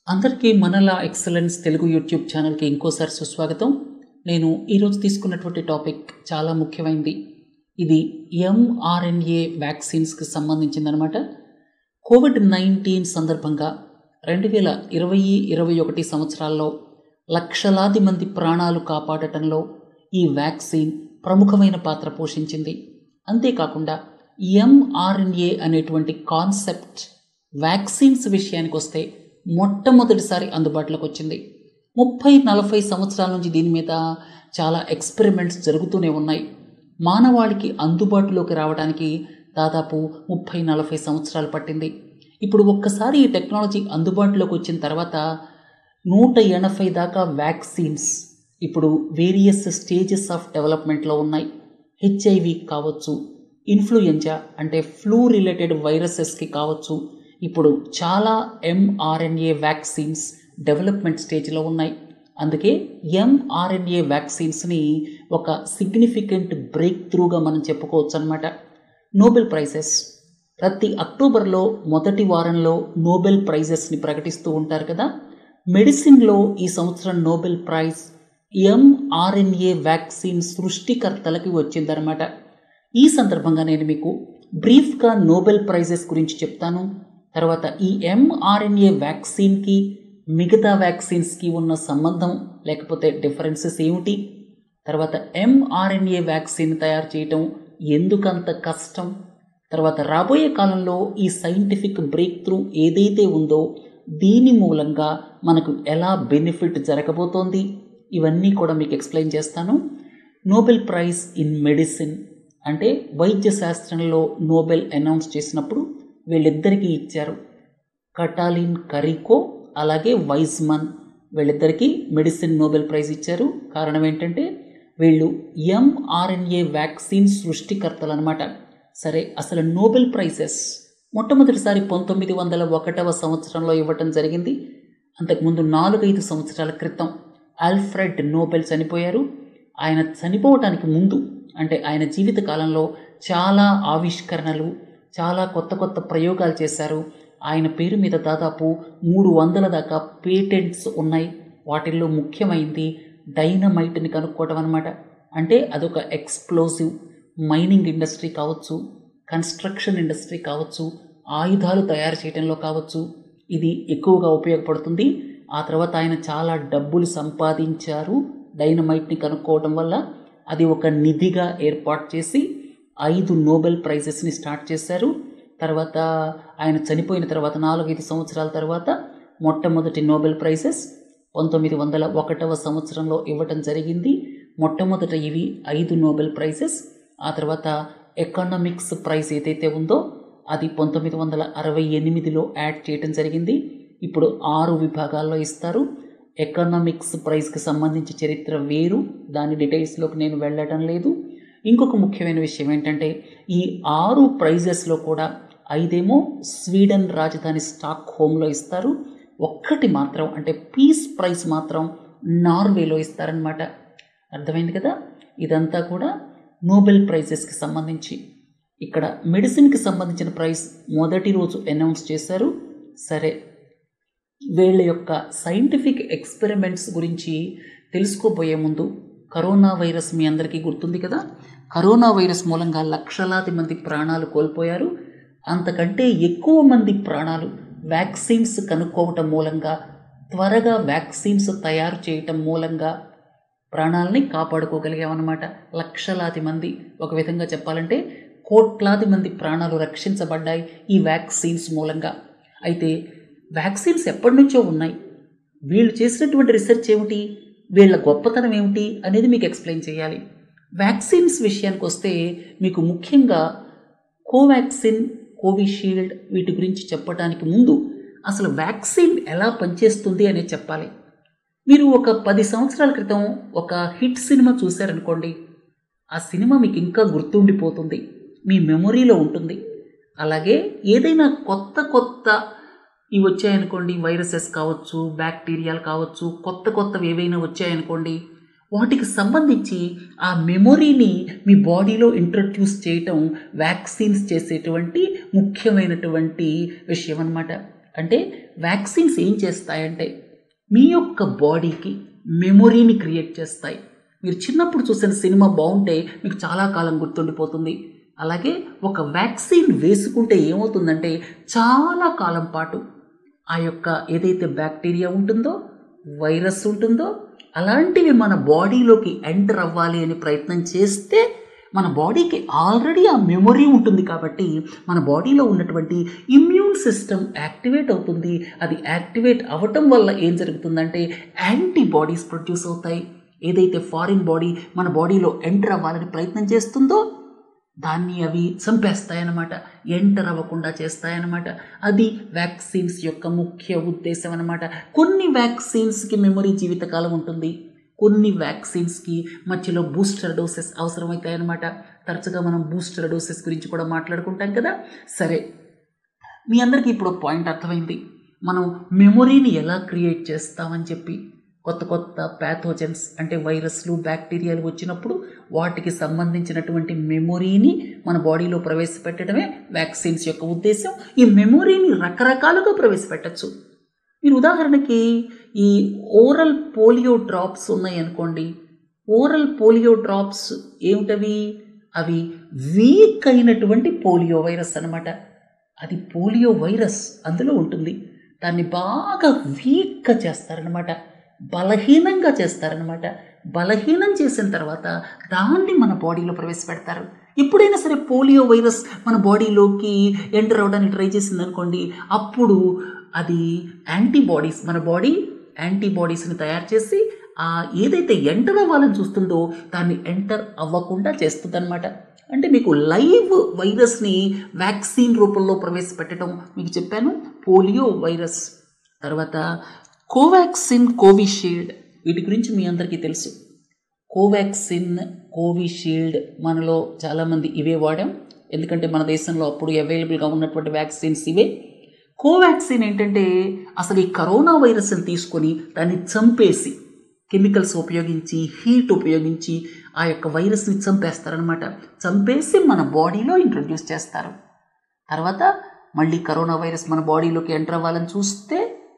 అందరికీ మనలా excellence Telugu YouTube ఛానల్కి ఇంకోసారి సుస్వాగతం నేను ఈరోజు తీసుకున్నటువంటి టాపిక్ చాలా ముఖ్యమైనది ఇది ఎంఆర్ఎన్ఏ వ్యాక్సిన్స్కి సంబంధించిందనమాట కోవిడ్ నైన్టీన్ సందర్భంగా రెండు వేల ఇరవై ఇరవై ఒకటి సంవత్సరాల్లో లక్షలాది మంది ప్రాణాలు కాపాడటంలో ఈ వ్యాక్సిన్ ప్రముఖమైన పాత్ర పోషించింది అంతేకాకుండా ఎంఆర్ఎన్ఏ అనేటువంటి కాన్సెప్ట్ వ్యాక్సిన్స్ విషయానికి వస్తే మొట్టమొదటిసారి అందుబాటులోకి వచ్చింది ముప్పై నలభై సంవత్సరాల నుంచి దీని మీద చాలా ఎక్స్పెరిమెంట్స్ జరుగుతూనే ఉన్నాయి మానవాళికి అందుబాటులోకి రావడానికి దాదాపు ముప్పై నలభై సంవత్సరాలు పట్టింది ఇప్పుడు ఒక్కసారి ఈ టెక్నాలజీ అందుబాటులోకి వచ్చిన తర్వాత నూట ఎనభై దాకా వ్యాక్సిన్స్ ఇప్పుడు వేరియస్ స్టేజెస్ ఆఫ్ డెవలప్మెంట్లో ఉన్నాయి హెచ్ఐవి కావచ్చు ఇన్ఫ్లుయెంజా అంటే ఫ్లూ రిలేటెడ్ వైరసెస్కి కావచ్చు ఇప్పుడు చాలా ఎంఆర్ఎన్ఏ వ్యాక్సిన్స్ డెవలప్మెంట్ స్టేజ్లో ఉన్నాయి అందుకే ఎంఆర్ఎన్ఏ వ్యాక్సిన్స్ని ఒక సిగ్నిఫికెంట్ బ్రేక్ త్రూగా మనం చెప్పుకోవచ్చు అనమాట నోబెల్ ప్రైజెస్ ప్రతి అక్టోబర్లో మొదటి వారంలో నోబెల్ ప్రైజెస్ని ప్రకటిస్తూ ఉంటారు కదా మెడిసిన్లో ఈ సంవత్సరం నోబెల్ ప్రైజ్ ఎంఆర్ఎన్ఏ వ్యాక్సిన్ సృష్టికర్తలకి వచ్చిందనమాట ఈ సందర్భంగా నేను మీకు బ్రీఫ్గా నోబెల్ ప్రైజెస్ గురించి చెప్తాను తర్వాత ఈ ఎంఆర్ఎన్ఏ వ్యాక్సిన్కి మిగతా వ్యాక్సిన్స్కి ఉన్న సంబంధం లేకపోతే డిఫరెన్సెస్ ఏమిటి తర్వాత ఎంఆర్ఎన్ఏ వ్యాక్సిన్ తయారు చేయటం ఎందుకంత కష్టం తర్వాత రాబోయే కాలంలో ఈ సైంటిఫిక్ బ్రేక్ త్రూ ఏదైతే ఉందో దీని మూలంగా మనకు ఎలా బెనిఫిట్ జరగబోతోంది ఇవన్నీ కూడా మీకు ఎక్స్ప్లెయిన్ చేస్తాను నోబెల్ ప్రైజ్ ఇన్ మెడిసిన్ అంటే వైద్య శాస్త్రంలో నోబెల్ అనౌన్స్ చేసినప్పుడు వీళ్ళిద్దరికీ ఇచ్చారు కటాలిన్ కరికో అలాగే వైజ్మన్ వీళ్ళిద్దరికీ మెడిసిన్ నోబెల్ ప్రైజ్ ఇచ్చారు కారణం ఏంటంటే వీళ్ళు ఎంఆర్ఎన్ఏ వ్యాక్సిన్ సృష్టికర్తలు అనమాట సరే అసలు నోబెల్ ప్రైజెస్ మొట్టమొదటిసారి పంతొమ్మిది వందల ఒకటవ సంవత్సరంలో ఇవ్వటం జరిగింది అంతకుముందు నాలుగైదు సంవత్సరాల క్రితం ఆల్ఫ్రెడ్ నోబెల్ చనిపోయారు ఆయన చనిపోవటానికి ముందు అంటే ఆయన జీవిత కాలంలో చాలా ఆవిష్కరణలు చాలా కొత్త కొత్త ప్రయోగాలు చేశారు ఆయన పేరు మీద దాదాపు మూడు వందల దాకా పేటెంట్స్ ఉన్నాయి వాటిల్లో ముఖ్యమైనది డైనమైట్ని కనుక్కోవడం అనమాట అంటే అదొక ఎక్స్ప్లోజివ్ మైనింగ్ ఇండస్ట్రీ కావచ్చు కన్స్ట్రక్షన్ ఇండస్ట్రీ కావచ్చు ఆయుధాలు తయారు చేయడంలో కావచ్చు ఇది ఎక్కువగా ఉపయోగపడుతుంది ఆ తర్వాత ఆయన చాలా డబ్బులు సంపాదించారు డైనమైట్ని కనుక్కోవడం వల్ల అది ఒక నిధిగా ఏర్పాటు చేసి ఐదు నోబెల్ ప్రైజెస్ని స్టార్ట్ చేశారు తర్వాత ఆయన చనిపోయిన తర్వాత నాలుగైదు సంవత్సరాల తర్వాత మొట్టమొదటి నోబెల్ ప్రైజెస్ పంతొమ్మిది వందల ఒకటవ సంవత్సరంలో ఇవ్వటం జరిగింది మొట్టమొదట ఇవి ఐదు నోబెల్ ప్రైజెస్ ఆ తర్వాత ఎకనామిక్స్ ప్రైజ్ ఏదైతే ఉందో అది పంతొమ్మిది వందల అరవై ఎనిమిదిలో యాడ్ చేయటం జరిగింది ఇప్పుడు ఆరు విభాగాల్లో ఇస్తారు ఎకనామిక్స్ ప్రైజ్కి సంబంధించి చరిత్ర వేరు దాని డీటెయిల్స్లోకి నేను వెళ్ళడం లేదు ఇంకొక ముఖ్యమైన విషయం ఏంటంటే ఈ ఆరు ప్రైజెస్లో కూడా ఐదేమో స్వీడన్ రాజధాని స్టాక్ హోమ్లో ఇస్తారు ఒక్కటి మాత్రం అంటే పీస్ ప్రైజ్ మాత్రం నార్వేలో ఇస్తారనమాట అర్థమైంది కదా ఇదంతా కూడా నోబెల్ ప్రైజెస్కి సంబంధించి ఇక్కడ మెడిసిన్కి సంబంధించిన ప్రైజ్ మొదటి రోజు అనౌన్స్ చేశారు సరే వీళ్ళ యొక్క సైంటిఫిక్ ఎక్స్పెరిమెంట్స్ గురించి తెలుసుకోబోయే ముందు కరోనా వైరస్ మీ అందరికీ గుర్తుంది కదా కరోనా వైరస్ మూలంగా లక్షలాది మంది ప్రాణాలు కోల్పోయారు అంతకంటే ఎక్కువ మంది ప్రాణాలు వ్యాక్సిన్స్ కనుక్కోవటం మూలంగా త్వరగా వ్యాక్సిన్స్ తయారు చేయటం మూలంగా ప్రాణాలని కాపాడుకోగలిగామన్నమాట లక్షలాది మంది ఒక విధంగా చెప్పాలంటే కోట్లాది మంది ప్రాణాలు రక్షించబడ్డాయి ఈ వ్యాక్సిన్స్ మూలంగా అయితే వ్యాక్సిన్స్ ఎప్పటి నుంచో ఉన్నాయి వీళ్ళు చేసినటువంటి రీసెర్చ్ ఏమిటి వీళ్ళ గొప్పతనం ఏమిటి అనేది మీకు ఎక్స్ప్లెయిన్ చేయాలి వ్యాక్సిన్స్ విషయానికి వస్తే మీకు ముఖ్యంగా కోవాక్సిన్ కోవిషీల్డ్ వీటి గురించి చెప్పడానికి ముందు అసలు వ్యాక్సిన్ ఎలా పనిచేస్తుంది అనేది చెప్పాలి మీరు ఒక పది సంవత్సరాల క్రితం ఒక హిట్ సినిమా చూశారనుకోండి ఆ సినిమా మీకు ఇంకా గుర్తుండిపోతుంది మీ మెమొరీలో ఉంటుంది అలాగే ఏదైనా కొత్త కొత్త ఇవి వచ్చాయనుకోండి వైరసెస్ కావచ్చు బ్యాక్టీరియాలు కావచ్చు కొత్త కొత్తవి ఏవైనా వచ్చాయనుకోండి వాటికి సంబంధించి ఆ మెమొరీని మీ బాడీలో ఇంట్రడ్యూస్ చేయటం వ్యాక్సిన్స్ చేసేటువంటి ముఖ్యమైనటువంటి విషయం అనమాట అంటే వ్యాక్సిన్స్ ఏం చేస్తాయంటే మీ యొక్క బాడీకి మెమొరీని క్రియేట్ చేస్తాయి మీరు చిన్నప్పుడు చూసిన సినిమా బాగుంటే మీకు చాలా కాలం గుర్తుండిపోతుంది అలాగే ఒక వ్యాక్సిన్ వేసుకుంటే ఏమవుతుందంటే చాలా కాలం పాటు ఆ యొక్క ఏదైతే బ్యాక్టీరియా ఉంటుందో వైరస్ ఉంటుందో అలాంటివి మన బాడీలోకి ఎంటర్ అవ్వాలి అని ప్రయత్నం చేస్తే మన బాడీకి ఆల్రెడీ ఆ మెమొరీ ఉంటుంది కాబట్టి మన బాడీలో ఉన్నటువంటి ఇమ్యూన్ సిస్టమ్ యాక్టివేట్ అవుతుంది అది యాక్టివేట్ అవ్వటం వల్ల ఏం జరుగుతుందంటే యాంటీబాడీస్ ప్రొడ్యూస్ అవుతాయి ఏదైతే ఫారిన్ బాడీ మన బాడీలో ఎంటర్ అవ్వాలని ప్రయత్నం చేస్తుందో దాన్ని అవి చంపేస్తాయన్నమాట ఎంటర్ అవ్వకుండా చేస్తాయన్నమాట అది వ్యాక్సిన్స్ యొక్క ముఖ్య ఉద్దేశం అన్నమాట కొన్ని వ్యాక్సిన్స్కి మెమొరీ జీవితకాలం ఉంటుంది కొన్ని వ్యాక్సిన్స్కి మధ్యలో బూస్టర్ డోసెస్ అవసరమవుతాయన్నమాట తరచుగా మనం బూస్టర్ డోసెస్ గురించి కూడా మాట్లాడుకుంటాం కదా సరే మీ అందరికీ ఇప్పుడు పాయింట్ అర్థమైంది మనం మెమొరీని ఎలా క్రియేట్ చేస్తామని చెప్పి కొత్త కొత్త ప్యాథోజన్స్ అంటే వైరస్లు బ్యాక్టీరియాలు వచ్చినప్పుడు వాటికి సంబంధించినటువంటి మెమొరీని మన బాడీలో ప్రవేశపెట్టడమే వ్యాక్సిన్స్ యొక్క ఉద్దేశం ఈ మెమొరీని రకరకాలుగా ప్రవేశపెట్టచ్చు మీరు ఉదాహరణకి ఈ ఓరల్ పోలియో డ్రాప్స్ ఉన్నాయి అనుకోండి ఓరల్ పోలియో డ్రాప్స్ ఏమిటవి అవి వీక్ అయినటువంటి పోలియో వైరస్ అనమాట అది పోలియో వైరస్ అందులో ఉంటుంది దాన్ని బాగా వీక్గా చేస్తారనమాట బలహీనంగా చేస్తారనమాట బలహీనం చేసిన తర్వాత దాన్ని మన బాడీలో ప్రవేశపెడతారు ఎప్పుడైనా సరే పోలియో వైరస్ మన బాడీలోకి ఎంటర్ అవ్వడానికి ట్రై చేసింది అనుకోండి అప్పుడు అది యాంటీబాడీస్ మన బాడీ యాంటీబాడీస్ని తయారు చేసి ఆ ఏదైతే ఎంటర్ అవ్వాలని చూస్తుందో దాన్ని ఎంటర్ అవ్వకుండా చేస్తుందన్నమాట అంటే మీకు లైవ్ వైరస్ని వ్యాక్సిన్ రూపంలో ప్రవేశపెట్టడం మీకు చెప్పాను పోలియో వైరస్ తర్వాత కోవాక్సిన్ కోవిషీల్డ్ వీటి గురించి మీ అందరికీ తెలుసు కోవాక్సిన్ కోవిషీల్డ్ మనలో చాలామంది ఇవే వాడాం ఎందుకంటే మన దేశంలో అప్పుడు అవైలబుల్గా ఉన్నటువంటి వ్యాక్సిన్స్ ఇవే కోవాక్సిన్ ఏంటంటే అసలు ఈ కరోనా వైరస్ని తీసుకొని దాన్ని చంపేసి కెమికల్స్ ఉపయోగించి హీట్ ఉపయోగించి ఆ యొక్క వైరస్ని చంపేస్తారనమాట చంపేసి మన బాడీలో ఇంట్రొడ్యూస్ చేస్తారు తర్వాత మళ్ళీ కరోనా వైరస్ మన బాడీలోకి ఎంటర్ అవ్వాలని చూస్తే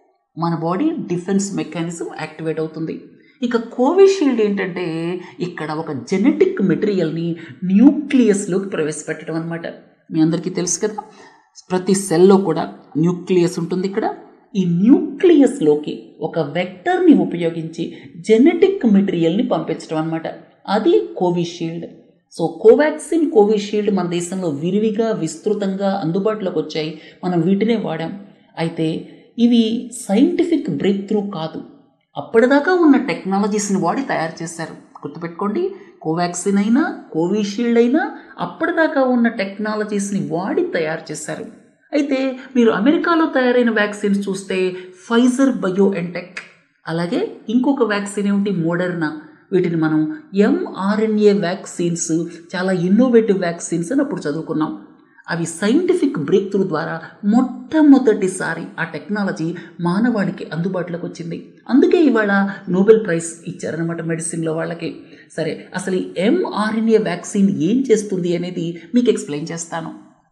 మన బాడీ డిఫెన్స్ మెకానిజం యాక్టివేట్ అవుతుంది ఇక కోవిషీల్డ్ ఏంటంటే ఇక్కడ ఒక జెనెటిక్ మెటీరియల్ని న్యూక్లియస్లోకి ప్రవేశపెట్టడం అనమాట మీ అందరికీ తెలుసు కదా ప్రతి సెల్లో కూడా న్యూక్లియస్ ఉంటుంది ఇక్కడ ఈ న్యూక్లియస్లోకి ఒక వెక్టర్ని ఉపయోగించి జెనెటిక్ మెటీరియల్ని పంపించడం అనమాట అది కోవిషీల్డ్ సో కోవాక్సిన్ కోవిషీల్డ్ మన దేశంలో విరివిగా విస్తృతంగా అందుబాటులోకి వచ్చాయి మనం వీటినే వాడాం అయితే ఇవి సైంటిఫిక్ బ్రేక్ త్రూ కాదు అప్పటిదాకా ఉన్న టెక్నాలజీస్ని వాడి తయారు చేశారు గుర్తుపెట్టుకోండి కోవాక్సిన్ అయినా కోవిషీల్డ్ అయినా అప్పటిదాకా ఉన్న టెక్నాలజీస్ని వాడి తయారు చేశారు అయితే మీరు అమెరికాలో తయారైన వ్యాక్సిన్స్ చూస్తే ఫైజర్ బయో ఎంటెక్ అలాగే ఇంకొక వ్యాక్సిన్ ఏమిటి మోడర్నా వీటిని మనం ఎంఆర్ఎన్ఏ వ్యాక్సిన్స్ చాలా ఇన్నోవేటివ్ వ్యాక్సిన్స్ అని అప్పుడు చదువుకున్నాం అవి సైంటిఫిక్ బ్రేక్ త్రూ ద్వారా మొట్టమొదటిసారి ఆ టెక్నాలజీ మానవాళికి అందుబాటులోకి వచ్చింది అందుకే ఇవాళ నోబెల్ ప్రైజ్ ఇచ్చారనమాట మెడిసిన్లో వాళ్ళకి సరే అసలు ఈ ఎంఆర్ఎన్ఏ వ్యాక్సిన్ ఏం చేస్తుంది అనేది మీకు ఎక్స్ప్లెయిన్ చేస్తాను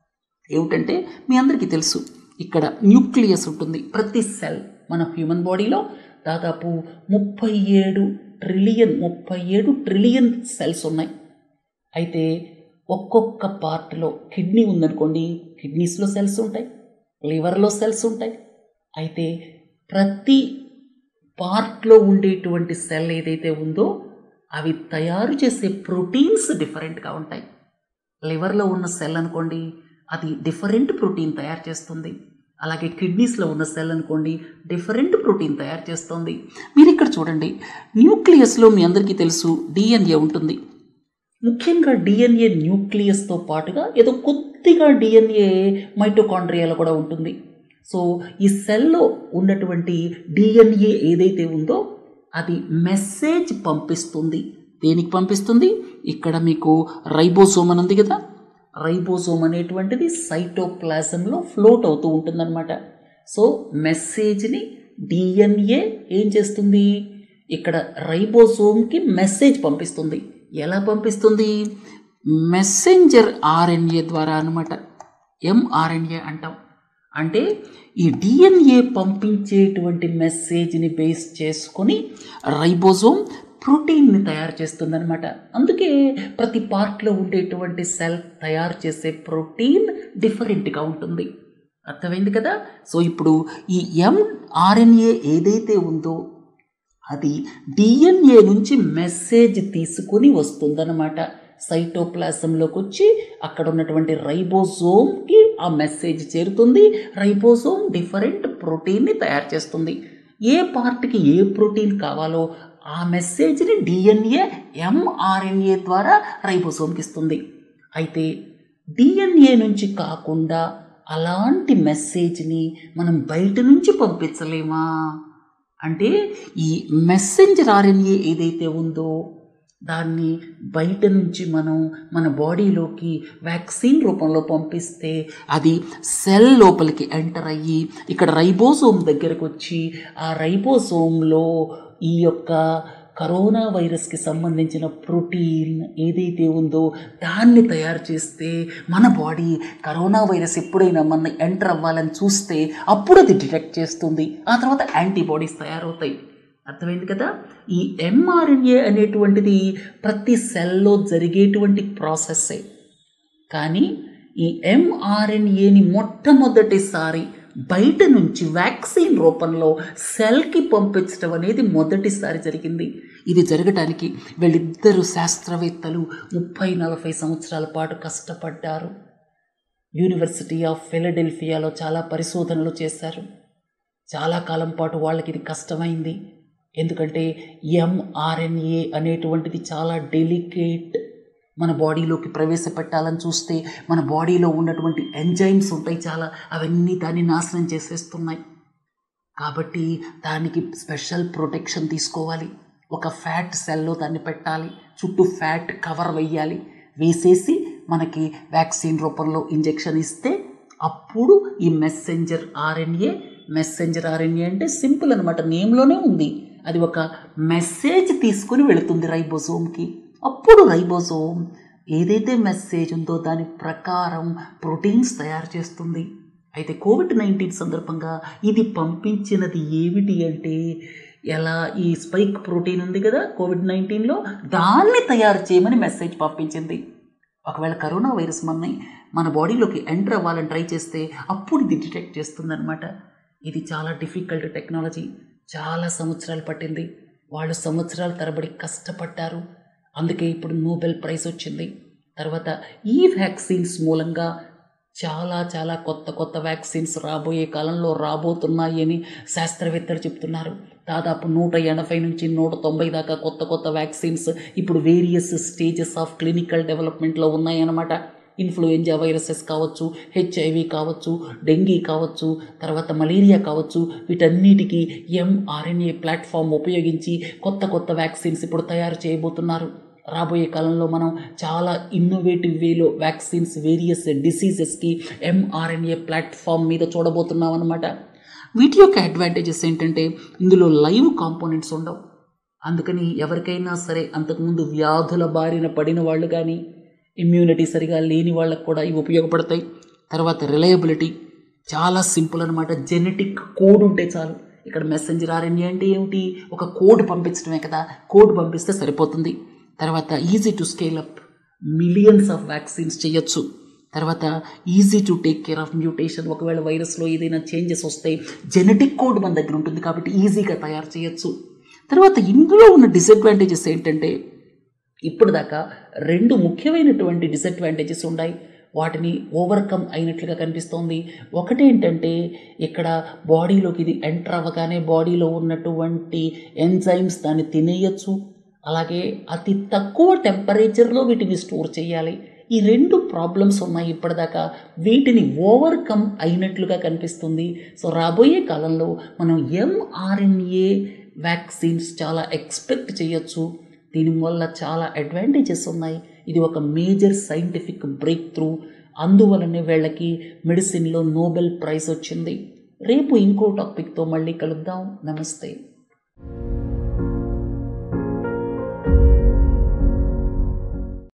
ఏమిటంటే మీ అందరికీ తెలుసు ఇక్కడ న్యూక్లియస్ ఉంటుంది ప్రతి సెల్ మన హ్యూమన్ బాడీలో దాదాపు ముప్పై ఏడు ట్రిలియన్ ముప్పై ఏడు ట్రిలియన్ సెల్స్ ఉన్నాయి అయితే ఒక్కొక్క పార్ట్లో కిడ్నీ ఉందనుకోండి కిడ్నీస్లో సెల్స్ ఉంటాయి లివర్లో సెల్స్ ఉంటాయి అయితే ప్రతి పార్ట్లో ఉండేటువంటి సెల్ ఏదైతే ఉందో అవి తయారు చేసే ప్రోటీన్స్ డిఫరెంట్గా ఉంటాయి లివర్లో ఉన్న సెల్ అనుకోండి అది డిఫరెంట్ ప్రోటీన్ తయారు చేస్తుంది అలాగే కిడ్నీస్లో ఉన్న సెల్ అనుకోండి డిఫరెంట్ ప్రోటీన్ తయారు చేస్తుంది మీరు ఇక్కడ చూడండి న్యూక్లియస్లో మీ అందరికీ తెలుసు డిఎన్ఏ ఉంటుంది ముఖ్యంగా డిఎన్ఏ న్యూక్లియస్తో పాటుగా ఏదో కొద్దిగా డిఎన్ఏ మైటోకాండ్రియాలో కూడా ఉంటుంది సో ఈ సెల్లో ఉన్నటువంటి డిఎన్ఏ ఏదైతే ఉందో అది మెసేజ్ పంపిస్తుంది దేనికి పంపిస్తుంది ఇక్కడ మీకు రైబోసోమ్ అని ఉంది కదా రైబోసోమ్ అనేటువంటిది సైటోప్లాజంలో ఫ్లోట్ అవుతూ ఉంటుందన్నమాట సో మెసేజ్ని డిఎన్ఏ ఏం చేస్తుంది ఇక్కడ రైబోసోమ్కి మెసేజ్ పంపిస్తుంది ఎలా పంపిస్తుంది మెసెంజర్ ఆర్ఎన్ఏ ద్వారా అనమాట ఎంఆర్ఎన్ఏ అంటాం అంటే ఈ డిఎన్ఏ పంపించేటువంటి మెసేజ్ని బేస్ చేసుకొని రైబోజోమ్ ప్రోటీన్ని తయారు చేస్తుందన్నమాట అందుకే ప్రతి పార్ట్లో ఉండేటువంటి సెల్ తయారు చేసే ప్రోటీన్ డిఫరెంట్గా ఉంటుంది అర్థమైంది కదా సో ఇప్పుడు ఈ ఎంఆర్ఎన్ఏ ఏదైతే ఉందో అది డిఎన్ఏ నుంచి మెసేజ్ తీసుకుని వస్తుందన్నమాట సైటోప్లాజంలోకి వచ్చి అక్కడ ఉన్నటువంటి రైబోజోమ్కి ఆ మెసేజ్ చేరుతుంది రైబోజోమ్ డిఫరెంట్ ప్రోటీన్ని తయారు చేస్తుంది ఏ పార్ట్కి ఏ ప్రోటీన్ కావాలో ఆ మెసేజ్ని డిఎన్ఏ ఎంఆర్ఎన్ఏ ద్వారా రైబోజోమ్కి ఇస్తుంది అయితే డిఎన్ఏ నుంచి కాకుండా అలాంటి మెసేజ్ని మనం బయట నుంచి పంపించలేమా అంటే ఈ మెసెంజర్ ఆర్ఎన్ఏ ఏదైతే ఉందో దాన్ని బయట నుంచి మనం మన బాడీలోకి వ్యాక్సిన్ రూపంలో పంపిస్తే అది సెల్ లోపలికి ఎంటర్ అయ్యి ఇక్కడ రైబోసోమ్ దగ్గరకు వచ్చి ఆ రైబోసోమ్లో ఈ యొక్క కరోనా వైరస్కి సంబంధించిన ప్రోటీన్ ఏదైతే ఉందో దాన్ని తయారు చేస్తే మన బాడీ కరోనా వైరస్ ఎప్పుడైనా మన ఎంటర్ అవ్వాలని చూస్తే అప్పుడు అది డిటెక్ట్ చేస్తుంది ఆ తర్వాత యాంటీబాడీస్ తయారవుతాయి అర్థమైంది కదా ఈ ఎంఆర్ఎన్ఏ అనేటువంటిది ప్రతి సెల్లో జరిగేటువంటి ప్రాసెస్సే కానీ ఈ ఎంఆర్ఎన్ఏని మొట్టమొదటిసారి బయట నుంచి వ్యాక్సిన్ రూపంలో సెల్కి పంపించడం అనేది మొదటిసారి జరిగింది ఇది జరగడానికి వీళ్ళిద్దరు శాస్త్రవేత్తలు ముప్పై నలభై సంవత్సరాల పాటు కష్టపడ్డారు యూనివర్సిటీ ఆఫ్ ఫిలడెల్ఫియాలో చాలా పరిశోధనలు చేశారు చాలా కాలం పాటు వాళ్ళకి ఇది కష్టమైంది ఎందుకంటే ఎంఆర్ఎన్ఏ అనేటువంటిది చాలా డెలికేట్ మన బాడీలోకి ప్రవేశపెట్టాలని చూస్తే మన బాడీలో ఉన్నటువంటి ఎంజైమ్స్ ఉంటాయి చాలా అవన్నీ దాన్ని నాశనం చేసేస్తున్నాయి కాబట్టి దానికి స్పెషల్ ప్రొటెక్షన్ తీసుకోవాలి ఒక ఫ్యాట్ సెల్లో దాన్ని పెట్టాలి చుట్టూ ఫ్యాట్ కవర్ వేయాలి వేసేసి మనకి వ్యాక్సిన్ రూపంలో ఇంజెక్షన్ ఇస్తే అప్పుడు ఈ మెస్సెంజర్ ఆర్ఎన్ఏ మెస్సెంజర్ ఆర్ఎన్ఏ అంటే సింపుల్ అనమాట నేమ్లోనే ఉంది అది ఒక మెసేజ్ తీసుకుని వెళుతుంది రైబోసోమ్కి అప్పుడు రైబోసోమ్ ఏదైతే మెసేజ్ ఉందో దాని ప్రకారం ప్రోటీన్స్ తయారు చేస్తుంది అయితే కోవిడ్ నైన్టీన్ సందర్భంగా ఇది పంపించినది ఏమిటి అంటే ఎలా ఈ స్పైక్ ప్రోటీన్ ఉంది కదా కోవిడ్ నైన్టీన్లో దాన్ని తయారు చేయమని మెసేజ్ పంపించింది ఒకవేళ కరోనా వైరస్ మన మన బాడీలోకి ఎంటర్ అవ్వాలని ట్రై చేస్తే అప్పుడు ఇది డిటెక్ట్ చేస్తుందన్నమాట ఇది చాలా డిఫికల్ట్ టెక్నాలజీ చాలా సంవత్సరాలు పట్టింది వాళ్ళు సంవత్సరాల తరబడి కష్టపడ్డారు అందుకే ఇప్పుడు నోబెల్ ప్రైజ్ వచ్చింది తర్వాత ఈ వ్యాక్సిన్స్ మూలంగా చాలా చాలా కొత్త కొత్త వ్యాక్సిన్స్ రాబోయే కాలంలో రాబోతున్నాయి అని శాస్త్రవేత్తలు చెప్తున్నారు దాదాపు నూట ఎనభై నుంచి నూట తొంభై దాకా కొత్త కొత్త వ్యాక్సిన్స్ ఇప్పుడు వేరియస్ స్టేజెస్ ఆఫ్ క్లినికల్ డెవలప్మెంట్లో ఉన్నాయన్నమాట ఇన్ఫ్లుయెంజా వైరసెస్ కావచ్చు హెచ్ఐవి కావచ్చు డెంగీ కావచ్చు తర్వాత మలేరియా కావచ్చు వీటన్నిటికీ ఎంఆర్ఎన్ఏ ప్లాట్ఫామ్ ఉపయోగించి కొత్త కొత్త వ్యాక్సిన్స్ ఇప్పుడు తయారు చేయబోతున్నారు రాబోయే కాలంలో మనం చాలా ఇన్నోవేటివ్ వేలో వ్యాక్సిన్స్ వేరియస్ డిసీజెస్కి ఎంఆర్ఎన్ఏ ప్లాట్ఫామ్ మీద చూడబోతున్నాం అనమాట వీటి యొక్క అడ్వాంటేజెస్ ఏంటంటే ఇందులో లైవ్ కాంపోనెంట్స్ ఉండవు అందుకని ఎవరికైనా సరే అంతకుముందు వ్యాధుల బారిన పడిన వాళ్ళు కానీ ఇమ్యూనిటీ సరిగా లేని వాళ్ళకు కూడా ఇవి ఉపయోగపడతాయి తర్వాత రిలయబిలిటీ చాలా సింపుల్ అనమాట జెనెటిక్ కోడ్ ఉంటే చాలు ఇక్కడ మెసెంజర్ ఆర్ఎన్ఏ అంటే ఏమిటి ఒక కోడ్ పంపించడమే కదా కోడ్ పంపిస్తే సరిపోతుంది తర్వాత easy to scale up millions of vaccines చేయొచ్చు తర్వాత easy to take care of mutation ఒకవేళ వైరస్లో ఏదైనా చేంజెస్ వస్తే జెనెటిక్ కోడ్ మన దగ్గర ఉంటుంది కాబట్టి ఈజీగా తయారు చేయొచ్చు తర్వాత ఇందులో ఉన్న డిసడ్వాంటేజెస్ ఏంటంటే ఇప్పుడు దాకా రెండు ముఖ్యమైనటువంటి డిసడ్వాంటేజెస్ ఉన్నాయి వాటిని ఓవర్కమ్ అయినట్లుగా కనిపిస్తోంది ఒకటి ఏంటంటే ఇక్కడ బాడీలోకి ఇది ఎంటర్ అవ్వగానే బాడీలో ఉన్నటువంటి ఎంజైమ్స్ దాన్ని తినేయచ్చు అలాగే అతి తక్కువ టెంపరేచర్లో వీటిని స్టోర్ చేయాలి ఈ రెండు ప్రాబ్లమ్స్ ఉన్నాయి ఇప్పటిదాకా వీటిని ఓవర్కమ్ అయినట్లుగా కనిపిస్తుంది సో రాబోయే కాలంలో మనం ఎంఆర్ఎన్ఏ వ్యాక్సిన్స్ చాలా ఎక్స్పెక్ట్ చేయొచ్చు దీనివల్ల చాలా అడ్వాంటేజెస్ ఉన్నాయి ఇది ఒక మేజర్ సైంటిఫిక్ బ్రేక్ త్రూ అందువలనే వీళ్ళకి మెడిసిన్లో నోబెల్ ప్రైజ్ వచ్చింది రేపు ఇంకో టాపిక్తో మళ్ళీ కలుద్దాం నమస్తే